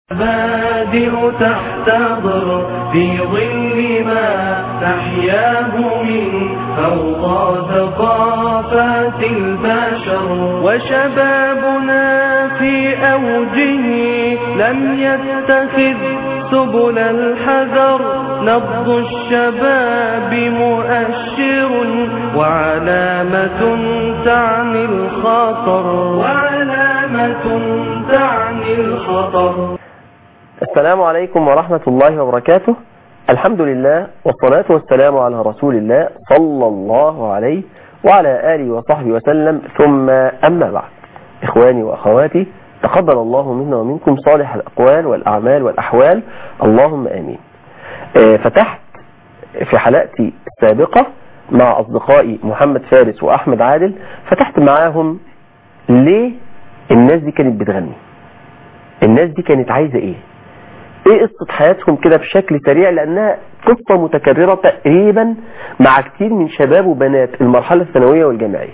بادر تحتضر في ظل ما تحياه من فوضى ثقافات البشر وشبابنا في أوجه لم يتخذ سبل الحذر نبض الشباب مؤشر وعلامة تعني الخطر وعلامة تعني الخطر السلام عليكم ورحمة الله وبركاته الحمد لله والصلاة والسلام على رسول الله صلى الله عليه وعلى آله وصحبه وسلم ثم أما بعد إخواني وأخواتي تقبل الله منا ومنكم صالح الأقوال والأعمال والأحوال اللهم آمين آه، فتحت في حلقتي السابقة مع أصدقائي محمد فارس وأحمد عادل فتحت معاهم ليه الناس دي كانت بتغني الناس دي كانت عايزة ايه ايه قصة حياتهم كده بشكل سريع لانها قصة متكررة تقريبا مع كتير من شباب وبنات المرحلة الثانوية والجامعية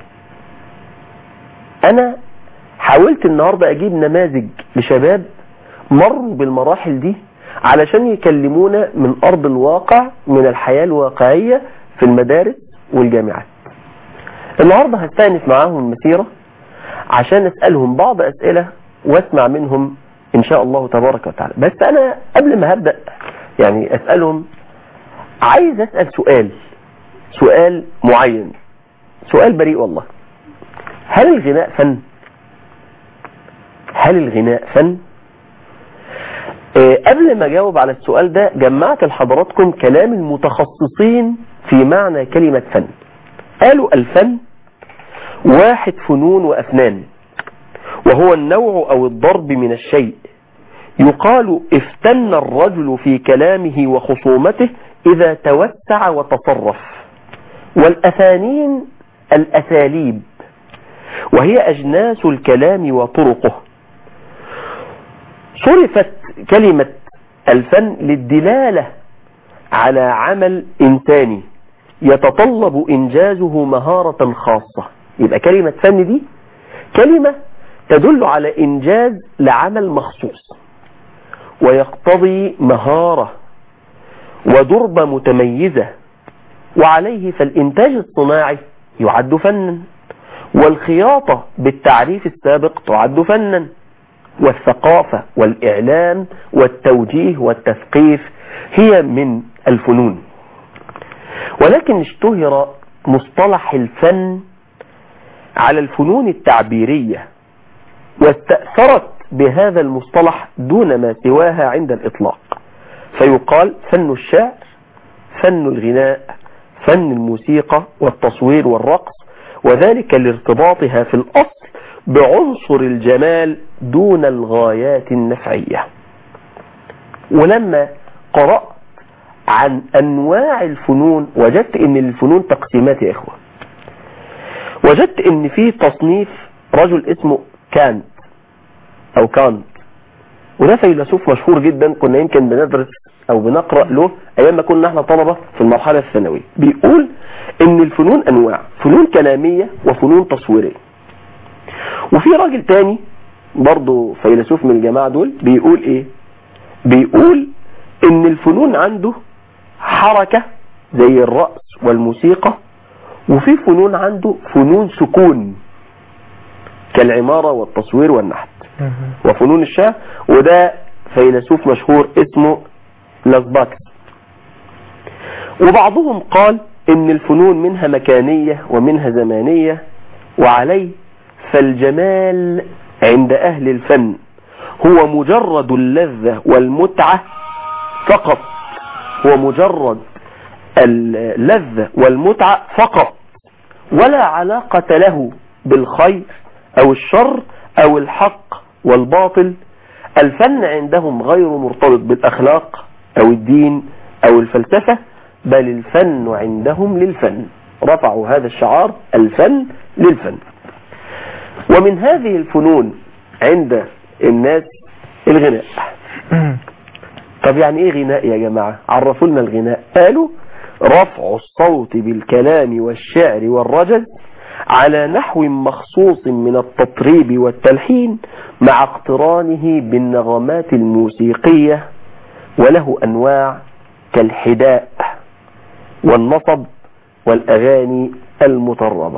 انا حاولت النهاردة اجيب نماذج لشباب مروا بالمراحل دي علشان يكلمونا من ارض الواقع من الحياة الواقعية في المدارس والجامعات النهاردة هستأنف معاهم المسيرة عشان اسألهم بعض اسئلة واسمع منهم ان شاء الله تبارك وتعالى بس انا قبل ما هبدأ يعني اسألهم عايز اسأل سؤال سؤال معين سؤال بريء والله هل الغناء فن هل الغناء فن آه، قبل ما اجاوب على السؤال ده جمعت لحضراتكم كلام المتخصصين في معنى كلمة فن قالوا الفن واحد فنون وأفنان وهو النوع أو الضرب من الشيء يقال افتن الرجل في كلامه وخصومته إذا توسع وتصرف والأفانين الأساليب وهي أجناس الكلام وطرقه صرفت كلمة الفن للدلالة على عمل إنساني يتطلب إنجازه مهارة خاصة يبقى كلمة فن دي كلمة تدل على إنجاز لعمل مخصوص ويقتضي مهارة ودربة متميزة وعليه فالإنتاج الصناعي يعد فنا والخياطة بالتعريف السابق تعد فنا والثقافة والإعلام والتوجيه والتثقيف هي من الفنون ولكن اشتهر مصطلح الفن على الفنون التعبيرية واستأثرت بهذا المصطلح دون ما سواها عند الإطلاق فيقال فن الشعر فن الغناء فن الموسيقى والتصوير والرقص وذلك لارتباطها في الأصل بعنصر الجمال دون الغايات النفعية ولما قرأت عن أنواع الفنون وجدت أن الفنون تقسيمات يا إخوة وجدت أن في تصنيف رجل اسمه كانت أو كانت وده فيلسوف مشهور جدا كنا يمكن بندرس أو بنقرأ له أيام ما كنا احنا طلبة في المرحلة الثانوية بيقول أن الفنون أنواع فنون كلامية وفنون تصويرية وفي راجل تاني برضه فيلسوف من الجماعة دول بيقول ايه بيقول ان الفنون عنده حركة زي الرأس والموسيقى وفي فنون عنده فنون سكون كالعمارة والتصوير والنحت وفنون الشعر وده فيلسوف مشهور اسمه لازباكس وبعضهم قال ان الفنون منها مكانية ومنها زمانية وعليه فالجمال عند أهل الفن هو مجرد اللذة والمتعة فقط هو مجرد اللذة والمتعة فقط ولا علاقة له بالخير أو الشر أو الحق والباطل الفن عندهم غير مرتبط بالأخلاق أو الدين أو الفلسفة بل الفن عندهم للفن رفعوا هذا الشعار الفن للفن ومن هذه الفنون عند الناس الغناء طب يعني ايه غناء يا جماعة عرفوا لنا الغناء قالوا رفع الصوت بالكلام والشعر والرجز على نحو مخصوص من التطريب والتلحين مع اقترانه بالنغمات الموسيقية وله أنواع كالحداء والنصب والأغاني المطربة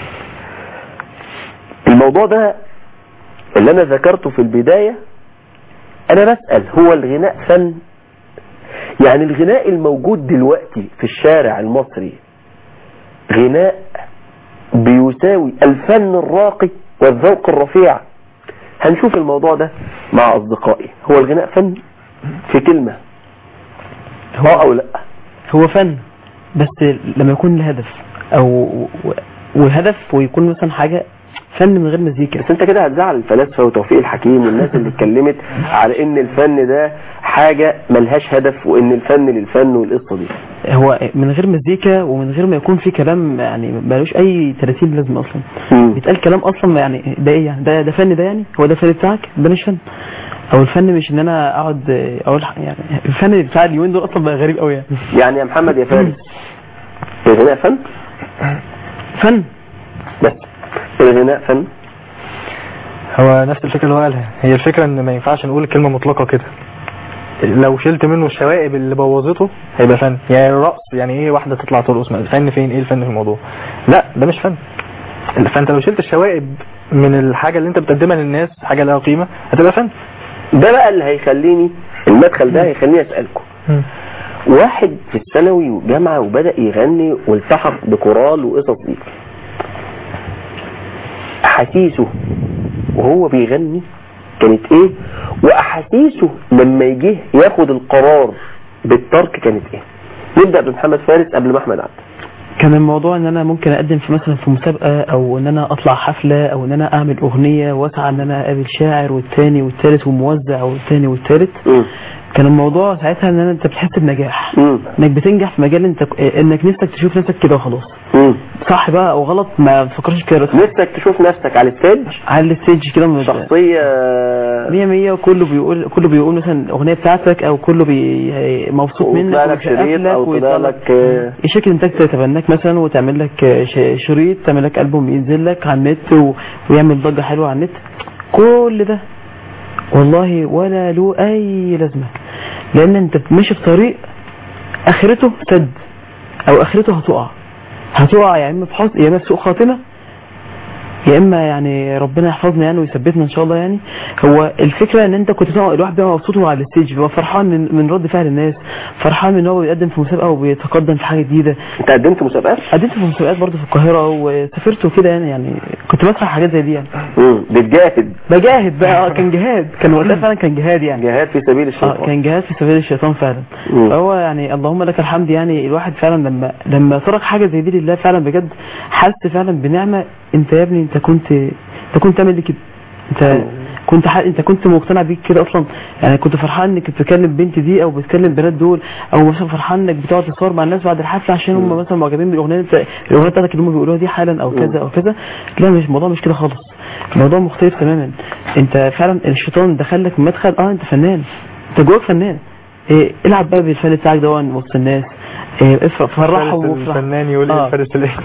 الموضوع ده اللي أنا ذكرته في البداية أنا بسأل هو الغناء فن يعني الغناء الموجود دلوقتي في الشارع المصري غناء بيساوي الفن الراقي والذوق الرفيع هنشوف الموضوع ده مع أصدقائي هو الغناء فن في كلمة هو أو لا هو فن بس لما يكون له هدف او والهدف ويكون مثلا حاجة فن من غير مزيكا بس انت كده هتزعل الفلاسفة وتوفيق الحكيم والناس اللي اتكلمت على ان الفن ده حاجة ملهاش هدف وان الفن للفن والقصة دي هو من غير مزيكا ومن غير ما يكون في كلام يعني ملوش اي ترتيب لازم اصلا مم. بيتقال كلام اصلا يعني ده ايه يعني ده ده فن ده يعني هو ده الفن بتاعك ده مش فن او الفن مش ان انا اقعد اقول ح- يعني الفن بتاع اليومين دول اصلا بقى غريب قوي يعني يعني يا محمد يا فارس الغناء فن فن بس الغناء فن هو نفس الفكرة اللي هو قالها هي الفكرة ان ما ينفعش نقول الكلمة مطلقة كده لو شلت منه الشوائب اللي بوظته هيبقى فن يعني الرقص يعني ايه واحدة تطلع ترقص ما- الفن فين ايه الفن في الموضوع لا ده مش فن فانت لو شلت الشوائب من الحاجة اللي انت بتقدمها للناس حاجة لها قيمة هتبقى فن ده بقى اللي هيخليني المدخل ده هيخليني اسألكم واحد في الثانوي والجامعة وبدأ يغني والتحق بكورال وقصص دي احاسيسه وهو بيغني كانت ايه واحاسيسه لما يجي ياخد القرار بالترك كانت ايه نبدأ بمحمد فارس قبل ما احمد عبد كان الموضوع ان انا ممكن اقدم في مثلا في مسابقة او ان انا اطلع حفلة او ان انا اعمل اغنية واسعى ان انا اقابل شاعر والتاني والتالت وموزع والتاني والتالت مم. كان الموضوع ساعتها ان أنا انت بتحس بنجاح مم. انك بتنجح في مجال انت انك نفسك تشوف نفسك كده وخلاص مم. صح بقى او غلط ما تفكرش كده بس نفسك تشوف نفسك على الستيج على الستيج كده من شخصية مية مية وكله بيقول كله بيقول مثلا الاغنيه بتاعتك او كله بي مبسوط منك ويطلع لك ويسقف شريط لك او طلع ويطلع لك آه، شركة انتاج تتبناك مثلا وتعمل لك ش- شريط تعمل لك ألبوم ينزل لك على النت و... ويعمل ضجة حلوة على النت كل ده والله ولا له أي لازمة لأن أنت ماشي في طريق آخرته سد أو آخرته هتقع هتقع يا إما في حظ يا إما في سوء خاتمة يا اما يعني ربنا يحفظنا يعني ويثبتنا ان شاء الله يعني هو الفكره ان انت كنت تقعد الواحد بيبقى مبسوط وهو على الستيج بيبقى فرحان من, من رد فعل الناس فرحان من ان هو بيقدم في مسابقه وبيتقدم في حاجه جديده انت قدمت مسابقات قدمت في مسابقات برضه في القاهره وسافرت وكده يعني يعني كنت بسرح حاجات زي دي يعني مم. بتجاهد بجاهد بقى اه كان جهاد كان وقتها فعلا كان جهاد يعني جهاد في سبيل اه الشيطان كان جهاد في سبيل الشيطان فعلا مم. فهو يعني اللهم لك الحمد يعني الواحد فعلا لما لما ترك حاجه زي دي لله فعلا بجد حس فعلا بنعمه انت يا ابني انت كنت انت كنت تعمل لي كده انت كنت ح... انت كنت مقتنع بيك كده اصلا يعني كنت فرحان انك بتكلم بنت دي او بتكلم البنات دول او مثلا فرحان انك بتقعد تصور مع الناس بعد الحفله عشان هم مثلا معجبين بالاغنيه انت الاغنيه بتاعتك اللي هم بيقولوها دي حالا او كذا او كذا لا مش الموضوع مش كده خالص الموضوع مختلف تماما انت فعلا الشيطان دخل لك من مدخل اه انت فنان انت جواك فنان إيه العب بقى بالفن بتاعك ده وسط الناس إيه افرح فرحهم فارس وافرح الفنان يقول آه. لي فارس الايه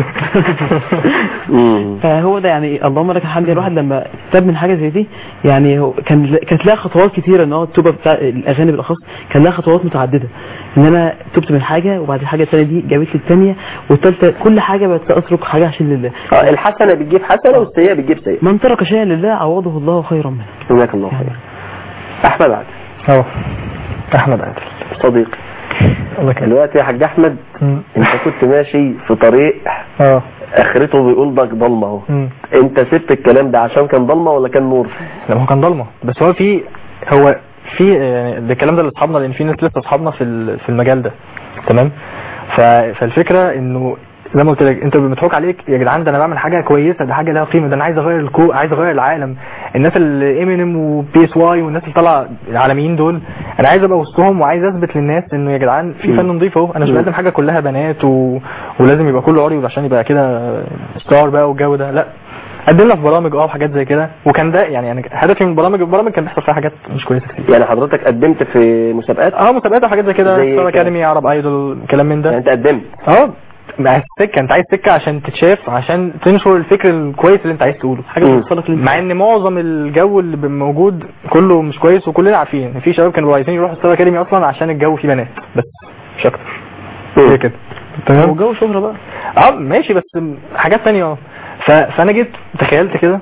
مم. فهو ده يعني اللهم لك الحمد الواحد لما تاب من حاجه زي دي يعني هو كان كانت لها خطوات كتيره ان هو التوبه بتاع الاغاني بالاخص كان لها خطوات متعدده ان انا تبت من حاجه وبعد الحاجه الثانيه دي جابت لي الثانيه والثالثه كل حاجه بقت اترك حاجه عشان لله اه الحسنة بتجيب حسنة والسيئة بتجيب سيئة من ترك شيئا لله عوضه الله خيرا منه جزاك الله خير احمد عادل اه احمد عادل صديقي الله يكرمك دلوقتي يا حاج احمد مم. انت كنت ماشي في طريق اه اخرته بيقول لك ضلمه اهو مم. انت سبت الكلام ده عشان كان ضلمه ولا كان نور لا ما هو كان ضلمه بس هو في هو في يعني ده الكلام ده لاصحابنا لان في ناس لسه اصحابنا في ال- في المجال ده تمام ف- فالفكره انه زي ما قلت لك انت مضحوك عليك يا جدعان ده انا بعمل حاجه كويسه ده حاجه لها قيمه ده انا عايز اغير الكو عايز اغير العالم الناس اللي امينيم وبي اس واي والناس اللي طالعه العالميين دول انا عايز ابقى وسطهم وعايز اثبت للناس انه يا جدعان في فن نظيف اهو انا مش مم. بقدم حاجه كلها بنات و... ولازم يبقى كله عري عشان يبقى كده ستار بقى والجو ده لا قدمنا في برامج اه وحاجات زي كده وكان ده يعني انا هدفي من البرامج البرامج كان بيحصل فيها حاجات مش كويسه كتير يعني حضرتك قدمت في مسابقات اه مسابقات وحاجات زي كده زي ستار كده. اكاديمي عرب ايدول كلام من يعني ده انت قدمت اه مع السكه انت عايز سكه عشان تتشاف عشان تنشر الفكر الكويس اللي انت عايز تقوله حاجه مم. توصلك للي مع ان معظم الجو اللي بيبقى موجود كله مش كويس وكلنا عارفين في شباب كانوا عايزين يروحوا ستار اكاديمي اصلا عشان الجو فيه بنات بس مش اكتر هي كده تمام وجو شهرة بقى اه ماشي بس حاجات تانية اه ف- فانا جيت تخيلت كده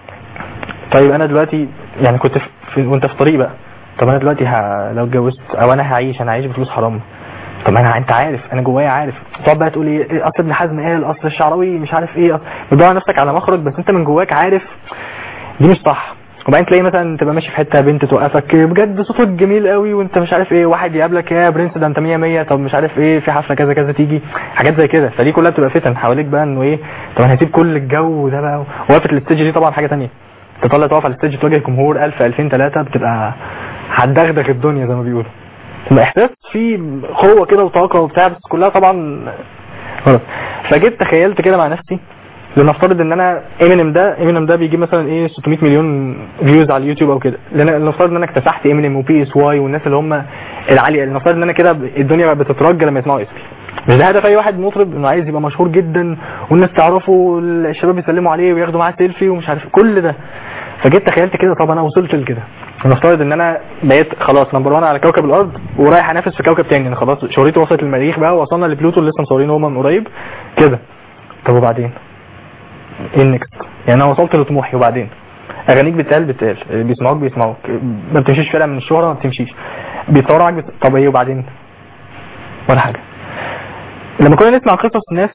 طيب انا دلوقتي يعني كنت في في- وانت في طريق بقى طب انا دلوقتي ه... لو اتجوزت او انا هعيش انا هعيش بفلوس حرام طب انا انت عارف انا جوايا عارف تقعد بقى تقول ايه إيه، اصل ابن حزم قال اصل الشعراوي مش عارف ايه بتدور على نفسك على مخرج بس انت من جواك عارف دي مش صح وبعدين تلاقي مثلا تبقى ماشي في حته بنت توقفك بجد صوتك جميل قوي وانت مش عارف ايه واحد يقابلك يا برنس ده انت 100 100 طب مش عارف ايه في حفله كذا كذا تيجي حاجات زي كده فدي كلها بتبقى فتن حواليك بقى انه ايه طب انا هسيب كل الجو ده بقى وقفه الاستيج دي طبعا حاجه تانية تطلع تقف على الاستيج تواجه جمهور 1000 2000 3 بتبقى هتدغدغ الدنيا زي ما بيقولوا تبقى احساس فيه قوه كده وطاقه وبتاع بس كلها طبعا غلط فجيت تخيلت كده مع نفسي لنفترض ان انا امينيم ده امينيم ده بيجيب مثلا ايه 600 مليون فيوز على اليوتيوب او كده لأن- لنفترض ان انا اكتسحت امينيم وبي اس واي والناس اللي هم العاليه لنفترض ان انا كده الدنيا بقت بتترجى لما يسمعوا اسمي مش ده هدف اي واحد مطرب انه عايز يبقى مشهور جدا والناس تعرفه والشباب يسلموا عليه وياخدوا معاه سيلفي ومش عارف كل ده فجيت تخيلت كده طب انا وصلت لكده نفترض ان انا بقيت خلاص نمبر 1 على كوكب الارض ورايح انافس في كوكب تاني انا خلاص شهرتي وصلت للمريخ بقى ووصلنا لبلوتو اللي لسه مصورينه هما من قريب كده طب وبعدين ايه النكست يعني انا وصلت لطموحي وبعدين اغانيك بتقال بتقال اللي بيسمعوك بيسمعوك ما بتمشيش فرقه من الشهره ما بتمشيش بيتصوروا معاك بت... طب ايه وبعدين ولا حاجه لما كنا نسمع قصص ناس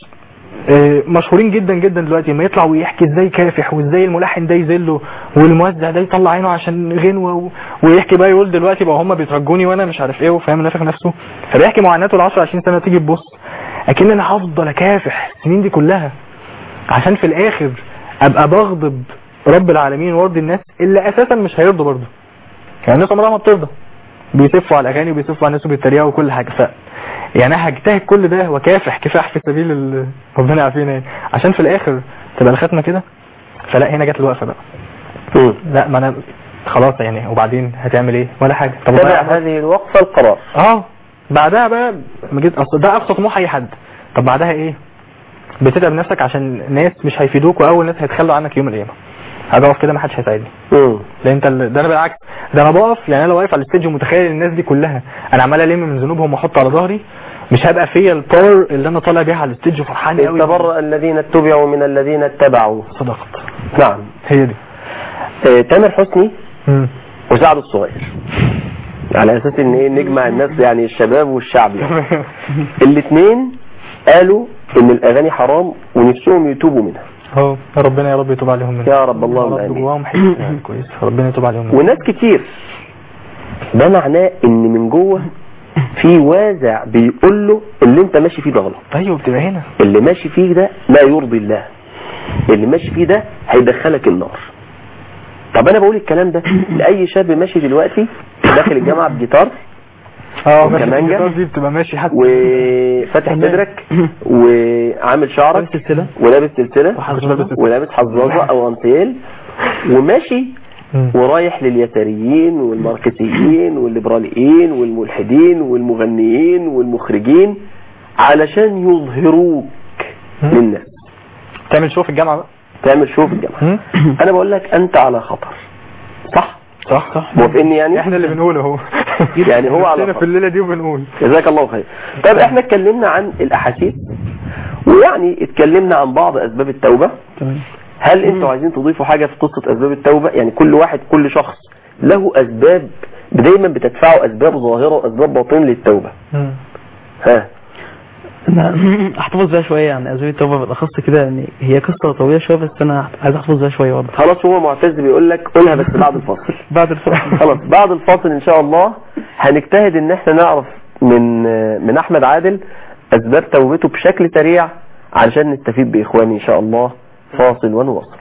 آه، مشهورين جدا جدا دلوقتي ما يطلع ويحكي ازاي كافح وازاي الملحن ده يذله والموزع ده يطلع عينه عشان غنوه و... ويحكي بقى يقول دلوقتي بقى هم بيترجوني وانا مش عارف ايه وفاهم نافخ نفسه فبيحكي معاناته ال 10 20 سنه تيجي تبص اكن انا هفضل اكافح السنين دي كلها عشان في الاخر ابقى بغضب رب العالمين وارضي الناس اللي اساسا مش هيرضوا برضه يعني الناس عمرها ما بترضى بيسفوا على الاغاني وبيسفوا على الناس وبيتريقوا وكل حاجه ف يعني انا هجتهد كل ده وكافح كفاح في سبيل ال- ربنا يعافينا يعني عشان في الاخر تبقى الختمه كده فلا هنا جت الوقفه بقى مم. لا ما انا خلاص يعني وبعدين هتعمل ايه ولا حاجه طب تبع وضيع هذه الوقفة القرار اه بعدها بقى ما جيت اصل ده اقصى طموح اي حد طب بعدها ايه بتتعب نفسك عشان ناس مش هيفيدوك واول ناس هيتخلوا عنك يوم القيامه هاجي اقف كده ما حدش هيساعدني مم. ده انت ال- ده انا بالعكس ده انا بقف يعني انا لو واقف على الستيج ومتخيل الناس دي كلها انا عمال الم من ذنوبهم واحط على ظهري مش هبقى فيا الباور اللي انا طالع بيها على الستيج وفرحان قوي تبرأ الذين اتبعوا من الذين اتبعوا صدقت نعم هي دي آه، تامر حسني مم. وسعد الصغير على اساس ان ايه نجمع الناس يعني الشباب والشعب يعني. الاثنين قالوا ان الاغاني حرام ونفسهم يتوبوا منها اهو ربنا يا رب يتوب عليهم منها يا رب اللهم رب امين جواهم حته يعني كويس ربنا يتوب عليهم منها وناس كتير ده معناه ان من جوه في وازع بيقول له اللي انت ماشي فيه ده غلط ايوه بتبقى هنا اللي ماشي فيه ده لا يرضي الله اللي ماشي فيه ده هيدخلك النار طب انا بقول الكلام ده لاي شاب ماشي دلوقتي داخل الجامعه بجيتار اه وكمانجا. ماشي الجيتار دي بتبقى ماشي حتى وفاتح صدرك وعامل شعرك لابس سلسلة. ولابس سلسله وحظاظة. ولابس حظاظه او انسيال وماشي مم. ورايح لليساريين والماركسيين والليبراليين والملحدين والمغنيين والمخرجين علشان يظهروك مم. للناس تعمل شو في الجامعه بقى تعمل شو في الجامعه مم. انا بقول لك انت على خطر صح صح صح موافقني يعني احنا اللي بنقوله اهو يعني هو على نفسنا خط. في الليله دي وبنقول جزاك الله خير طيب احنا اتكلمنا عن الاحاسيس ويعني اتكلمنا عن بعض اسباب التوبه تمام هل انتوا عايزين تضيفوا حاجه في قصه اسباب التوبه يعني كل واحد كل شخص له اسباب دايما بتدفعه اسباب ظاهره واسباب باطنه للتوبه مم. ها انا احتفظ بيها شويه يعني اسباب التوبه بالاخص كده يعني هي قصه طويله شويه بس انا عايز احتفظ بيها شويه برضه خلاص هو معتز بيقول لك قولها بس بعد الفاصل بعد الفصل خلاص بعد الفاصل ان شاء الله هنجتهد ان احنا نعرف من من احمد عادل اسباب توبته بشكل سريع علشان نستفيد باخواني ان شاء الله فاصل ونواصل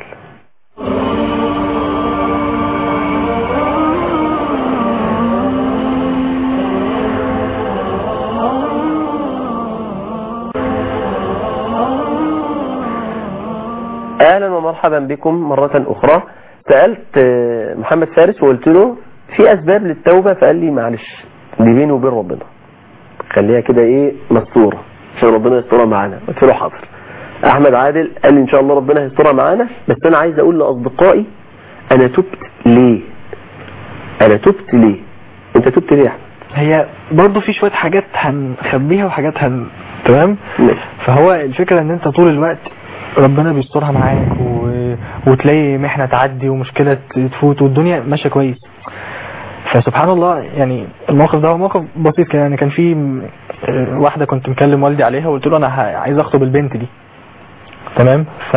اهلا ومرحبا بكم مرة اخرى سألت آه، محمد فارس وقلت له في اسباب للتوبة فقال لي معلش دي بيني وبين ربنا خليها كده ايه مستورة عشان ربنا يسترها معانا قلت له حاضر احمد عادل قال لي ان شاء الله ربنا هيسترها معانا بس انا عايز اقول لاصدقائي انا تبت ليه انا تبت ليه انت تبت ليه يا احمد هي برضه في شويه حاجات هنخبيها وحاجات هن تمام ماشي. فهو الفكره ان انت طول الوقت ربنا بيسترها معاك و... وتلاقي محنه تعدي ومشكله تفوت والدنيا ماشيه كويس فسبحان الله يعني الموقف ده هو موقف بسيط كده يعني كان في م- آه، واحده كنت مكلم والدي عليها وقلت له انا ه- عايز اخطب البنت دي تمام ف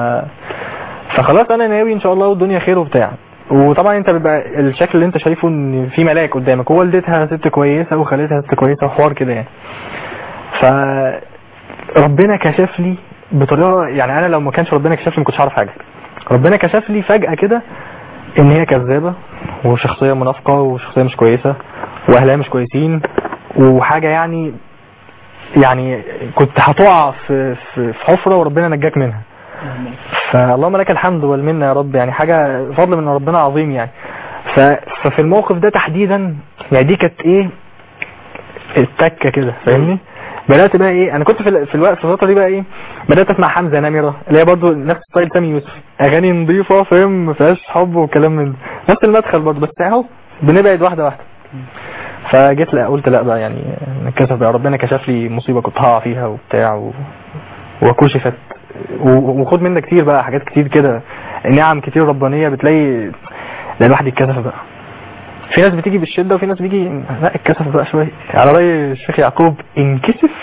فخلاص انا ناوي ان شاء الله والدنيا خير وبتاع وطبعا انت بيبقى الشكل اللي انت شايفه ان في ملاك قدامك ووالدتها ست كويسه وخالتها ست كويسه وحوار كده يعني ف ربنا كشف لي بطريقه يعني انا لو ما كانش ربنا كشف لي ما كنتش هعرف حاجه ربنا كشف لي فجاه كده ان هي كذابه وشخصيه منافقه وشخصيه مش كويسه واهلها مش كويسين وحاجه يعني يعني كنت هتقع في في في حفره وربنا نجاك منها فاللهم لك الحمد والمنه يا رب يعني حاجه فضل من ربنا عظيم يعني ف ففي الموقف ده تحديدا يعني دي كانت ايه التكه كده فاهمني بدات بقى ايه انا كنت في ال- في الوقت في الفتره دي بقى ايه بدات اسمع حمزه نمره اللي هي برضه نفس ستايل سامي يوسف اغاني نظيفه فاهم ما فيهاش حب وكلام من ده. نفس المدخل برضه بس اهو بنبعد واحده واحده فجيت لا قلت لا بقى يعني كشف بقى ربنا كشف لي مصيبه كنت هقع فيها وبتاع و... وكشفت و- وخد منك كتير بقى حاجات كتير كده نعم كتير ربانيه بتلاقي لا الواحد يتكسف بقى في ناس بتيجي بالشده وفي ناس بيجي لا اتكسف بقى شويه على راي الشيخ يعقوب انكسف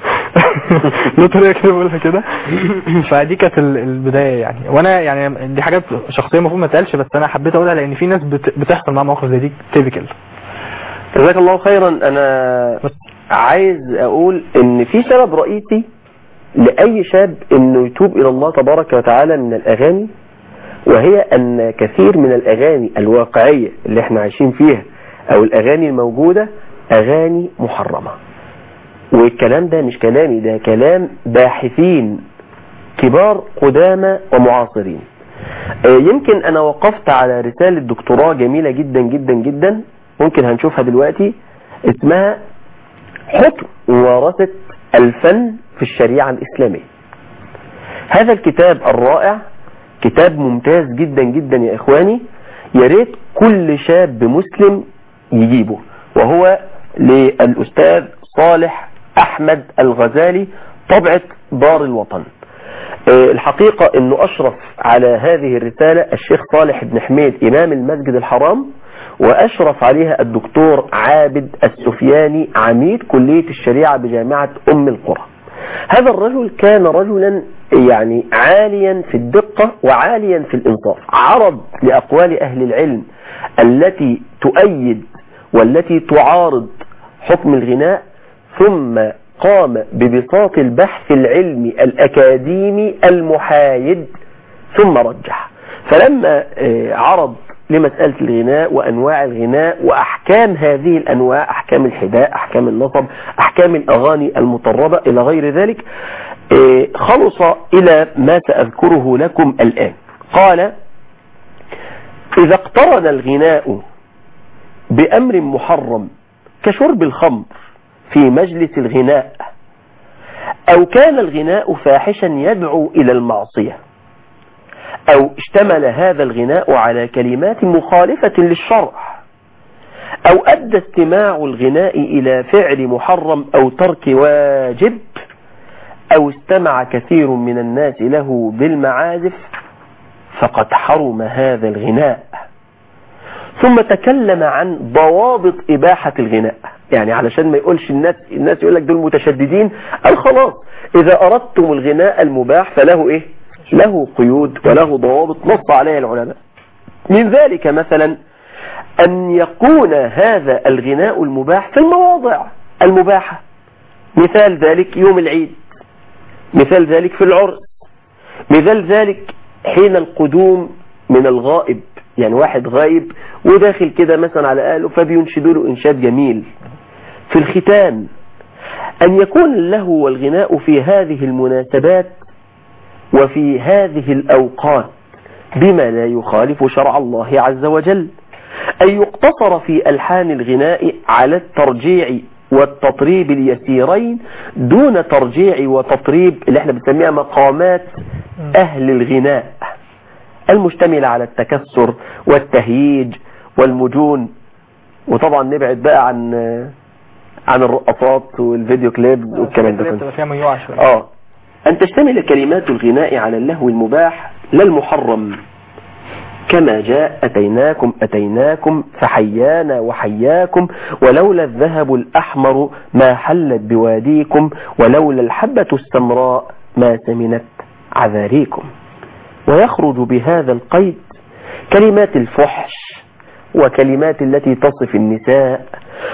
له طريقه كده بقولها كده فدي كانت ال- البدايه يعني وانا يعني دي حاجات شخصيه المفروض ما تقالش بس انا حبيت اقولها لان في ناس بت- بتحصل معاها مواقف زي دي تيبيكال جزاك الله خيرا انا عايز اقول ان في سبب رئيسي لاي شاب انه يتوب الى الله تبارك وتعالى من الاغاني وهي ان كثير من الاغاني الواقعية اللي احنا عايشين فيها او الاغاني الموجودة اغاني محرمة والكلام ده مش كلامي ده كلام باحثين كبار قدامى ومعاصرين آه، يمكن انا وقفت على رسالة دكتوراه جميلة جدا جدا جدا ممكن هنشوفها دلوقتي اسمها حكم ممارسة الفن في الشريعة الإسلامية هذا الكتاب الرائع كتاب ممتاز جدا جدا يا إخواني يا ريت كل شاب مسلم يجيبه وهو للأستاذ صالح أحمد الغزالي طبعة دار الوطن آه، الحقيقة انه اشرف على هذه الرسالة الشيخ صالح بن حميد امام المسجد الحرام واشرف عليها الدكتور عابد السفياني عميد كلية الشريعة بجامعة ام القرى هذا الرجل كان رجلا يعني عاليا في الدقة وعاليا في الانصاف عرض لاقوال اهل العلم التي تؤيد والتي تعارض حكم الغناء ثم قام ببساط البحث العلمي الأكاديمي المحايد ثم رجح فلما آه، عرض لمسألة الغناء وأنواع الغناء وأحكام هذه الأنواع أحكام الحداء أحكام النصب أحكام الأغاني المطربة إلى غير ذلك آه، خلص إلى ما سأذكره لكم الآن قال إذا اقترن الغناء بأمر محرم كشرب الخمر في مجلس الغناء أو كان الغناء فاحشا يدعو إلى المعصية أو اشتمل هذا الغناء على كلمات مخالفة للشرع أو أدى استماع الغناء إلى فعل محرم أو ترك واجب أو استمع كثير من الناس له بالمعازف فقد حرم هذا الغناء ثم تكلم عن ضوابط إباحة الغناء يعني علشان ما يقولش الناس الناس يقول لك دول متشددين قال خلاص إذا أردتم الغناء المباح فله إيه له قيود وله ضوابط نص عليها العلماء من ذلك مثلا أن يكون هذا الغناء المباح في المواضع المباحة مثال ذلك يوم العيد مثال ذلك في العرس مثال ذلك حين القدوم من الغائب يعني واحد غايب وداخل كده مثلا على أهله فبينشدوا له إنشاد جميل في الختان أن يكون له والغناء في هذه المناسبات وفي هذه الأوقات بما لا يخالف شرع الله عز وجل أن يقتصر في ألحان الغناء على الترجيع والتطريب اليسيرين دون ترجيع وتطريب اللي احنا بنسميها مقامات أهل الغناء المشتملة على التكسر والتهييج والمجون وطبعا نبعد بقى عن عن الرقصات والفيديو كليبز والكلام ده كله بتبقى فيها ميوعة شوية اه أن تشتمل كلمات الغناء على اللهو المباح لا المحرم كما جاء أتيناكم أتيناكم فحيانا وحياكم ولولا الذهب الأحمر ما حلت بواديكم ولولا الحبة السمراء ما سمنت عذاريكم ويخرج بهذا القيد كلمات الفحش وكلمات التي تصف النساء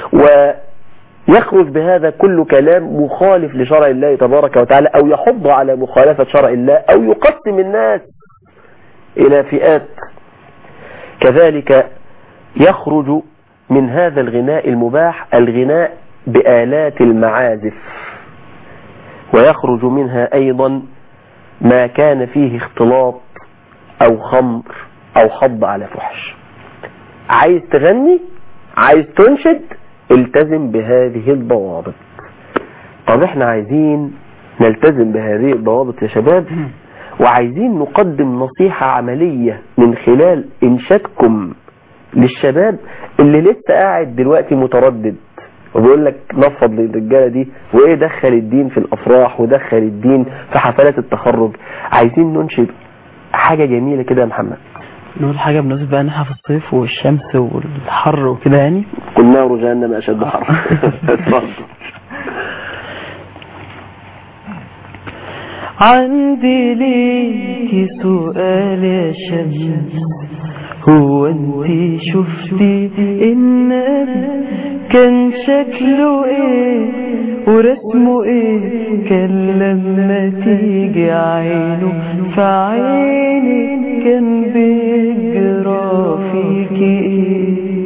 ويخرج بهذا كل كلام مخالف لشرع الله تبارك وتعالى أو يحض على مخالفة شرع الله أو يقسم الناس إلى فئات كذلك يخرج من هذا الغناء المباح الغناء بآلات المعازف ويخرج منها أيضا ما كان فيه اختلاط أو خمر أو حض على فحش عايز تغني عايز تنشد التزم بهذه الضوابط طب احنا عايزين نلتزم بهذه الضوابط يا شباب وعايزين نقدم نصيحة عملية من خلال إنشادكم للشباب اللي لسه قاعد دلوقتي متردد وبيقول لك نفض للرجالة دي وايه دخل الدين في الافراح ودخل الدين في حفلات التخرج عايزين ننشد حاجة جميلة كده يا محمد نقول حاجة بنسبة بقى ان احنا في الصيف والشمس والحر وكده يعني قل نار جهنم اشد حرا اتفضل عندي ليكي سؤال يا شمس هو انت شفتي النبي كان شكله ايه ورسمه ايه كان لما تيجي عينه في عيني كان بيجرى فيكي ايه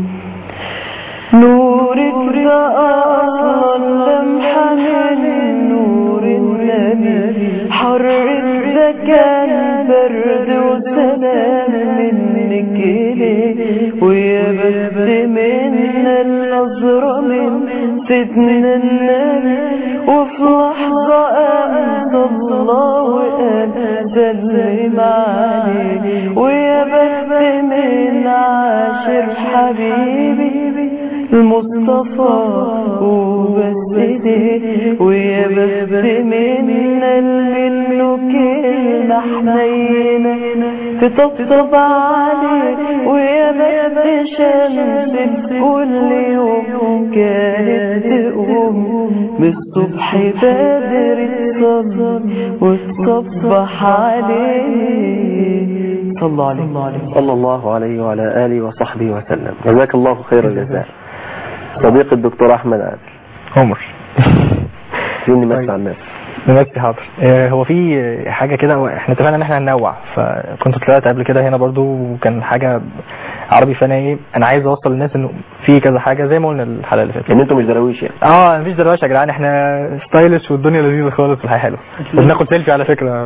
نورك ده اصلا لمحة من نور النبي حرك ده كان برد وسلام منك ليه ويا بس من النظرة من سيدنا النبي وفي لحظة أنزل الله وقال سلم عليه ويا بس من عاشر حبيبي المصطفى وبس ايديه ويا بس من منه كلمة حنينة تطبطب عليه ويا بس شمس كل يوم كانت تقوم من الصبح بدري تصلي وتصبح عليه صلى عليه صلى الله عليه وعلى آله وصحبه وسلم جزاك الله خير الجزاء صديق الدكتور أحمد عادل عمر سيني مسا على الناس نمسي حاضر آه، هو في حاجة كده احنا اتفقنا ان احنا هننوع فكنت طلعت قبل كده هنا برضو وكان حاجة عربي فانا ايه انا عايز اوصل للناس انه في كذا حاجة زي ما قلنا الحلقة اللي فاتت ان انتم مش دراويش يعني اه مفيش دلوقتي يا جدعان احنا ستايلش والدنيا لذيذة خالص والحياة حلوة وبناخد سيلفي على فكرة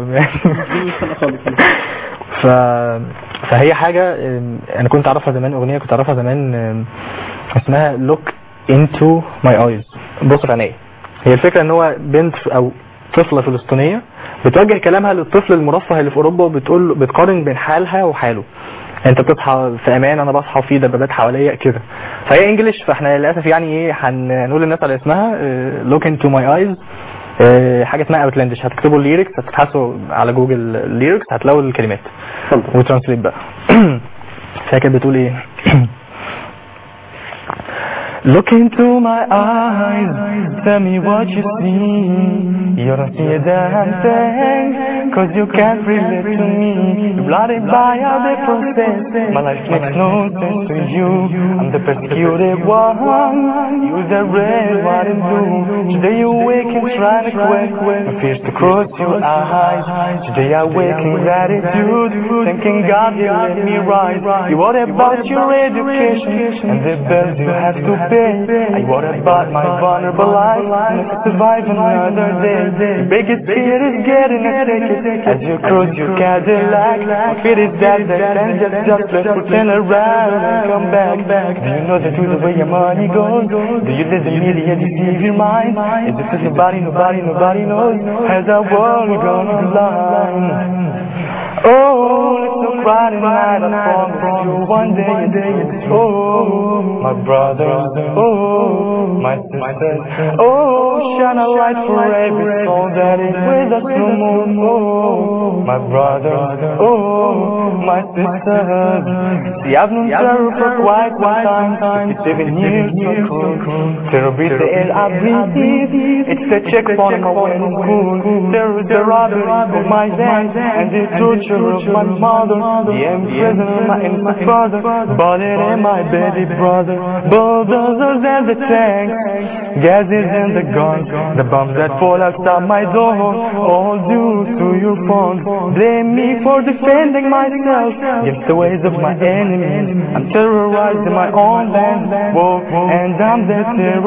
ف... فهي حاجة ام، انا كنت اعرفها زمان اغنية كنت اعرفها زمان ام، اسمها look into my eyes بص في عينيا هي الفكرة ان هو بنت او طفلة فلسطينية بتوجه كلامها للطفل المرفه اللي في اوروبا وبتقول بتقارن بين حالها وحاله انت بتصحى في امان انا بصحى في دبابات حواليا كده فهي انجلش فاحنا للاسف يعني ايه هنقول للناس على اسمها اه، look into my eyes اه، حاجه اسمها اوتلاندش هتكتبوا الليركس هتبحثوا على جوجل الليركس هتلاقوا الكلمات اتفضل وترانسليت بقى فهي كانت بتقول ايه Look into my eyes, tell me what you see. You don't see a damn thing, cause you can't relate to me. You're blinded by a different sense. My life makes no sense to you. I'm the persecuted one. You're the red, white, and blue. Today you wake and try to quit. My fears to cross your eyes. Today I wake in gratitude, thanking God you let me rise. You worry about your education and the bills you have to pay. say? Hey, what about my vulnerable life? Not to survive another day. Your biggest fear is getting a ticket as you cruise your Cadillac. What fear is that that ends just just let's pretend around and come back. Do you know the truth of where your money goes? Do you let the media deceive your mind? Is it just nobody, nobody, nobody knows? Has our world gone blind? Oh, let's not cry tonight. I promise you one day, a day, oh, my brothers, oh, my sisters, oh, shine a light for every soul that is with us no more. Oh, my brothers, oh, my sisters. See, I've known terror for quite some time, seven years so cool. Terror breathes the air I breathe. It's the checkpoint of my way to school. Terror is the robbery of my dad and the torture of my mother. The imprisonment of my innocent father. Bullet in my baby brother. Bulldozers and the tanks. Gases and the guns. The bombs that fall outside my door. All due to your fault. Blame me for defending myself against the ways of my enemies. I'm terrorized in my own land. Whoa, and I'm the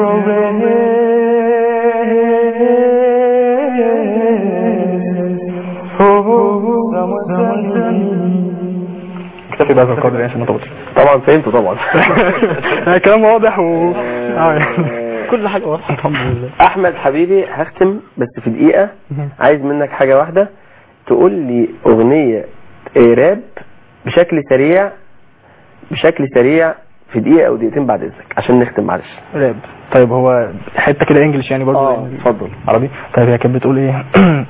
terrorist. Oh, someone tell me. اكتفي بهذا القدر عشان ما اطولش طبعا فهمته طبعا كلام واضح و آه يعني كل حاجه واضحه الحمد لله احمد حبيبي هختم بس في دقيقة عايز منك حاجة واحدة تقول لي اغنية آه، راب بشكل سريع بشكل سريع في دقيقة او دقيقتين بعد اذنك عشان نختم معلش راب طيب هو حته كده انجلش يعني برضه اه اتفضل عربي طيب هي كانت بتقول ايه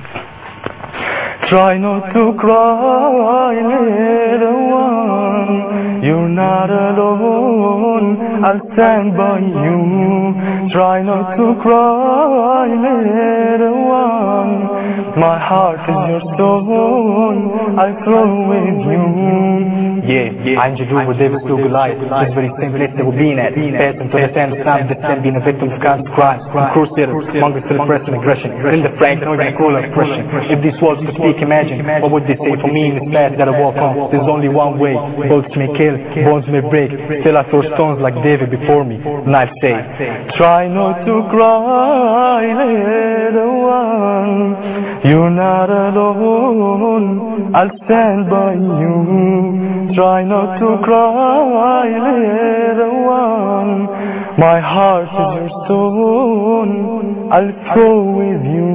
Try not to cry, little one. You're not alone. I'll stand by you. Try not to cry, little one. My heart is your stone. I'll throw with you. Yeah, I'm Jadu with David to Goliath. Just very same place they were being at. Pass into the sand, time the sand, being a victim of constant crimes. Crusaders, mongers to the press and aggression. In the frank, no even cruel expression. If these walls could speak, imagine what would they say for me in this path that I walk on? There's only one way. Bullets may kill, bones may break. Still I throw stones like David before me. And I say, try not to cry, little one. You're not alone. I'll stand by you. Try not to cry, little one. My heart is your stone. I'll throw with you.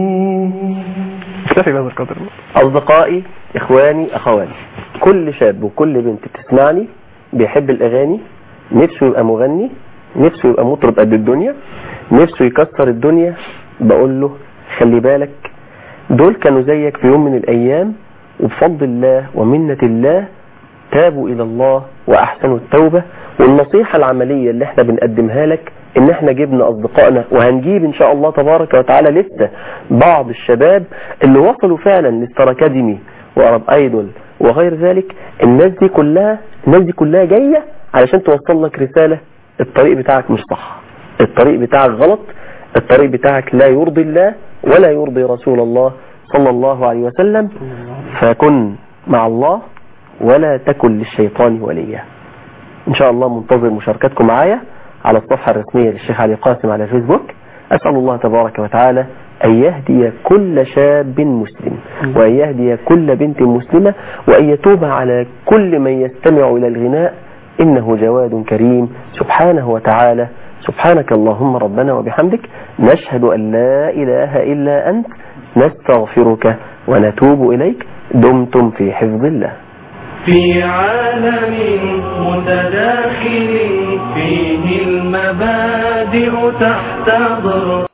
اكتفي بهذا القدر اصدقائي اخواني اخواتي كل شاب وكل بنت بتسمعني بيحب الاغاني نفسه يبقى مغني نفسه يبقى مطرب قد الدنيا نفسه يكسر الدنيا بقول له خلي بالك دول كانوا زيك في يوم من الايام وبفضل الله ومنة الله تابوا الى الله واحسنوا التوبة والنصيحة العملية اللي احنا بنقدمها لك ان احنا جبنا اصدقائنا وهنجيب ان شاء الله تبارك وتعالى لسه بعض الشباب اللي وصلوا فعلا للستار اكاديمي وارب ايدول وغير ذلك الناس دي كلها الناس دي كلها جاية علشان توصل لك رسالة الطريق بتاعك مش صح الطريق بتاعك غلط الطريق بتاعك لا يرضي الله ولا يرضي رسول الله صلى الله عليه وسلم فكن مع الله ولا تكن للشيطان وليا ان شاء الله منتظر مشاركتكم معايا على الصفحة الرسمية للشيخ علي قاسم على الفيسبوك أسأل الله تبارك وتعالى أن يهدي كل شاب مسلم وأن يهدي كل بنت مسلمة وأن يتوب على كل من يستمع إلى الغناء إنه جواد كريم سبحانه وتعالى سبحانك اللهم ربنا وبحمدك نشهد أن لا إله إلا أنت نستغفرك ونتوب إليك دمتم في حفظ الله في عالم متداخل فيه المبادئ تحتضر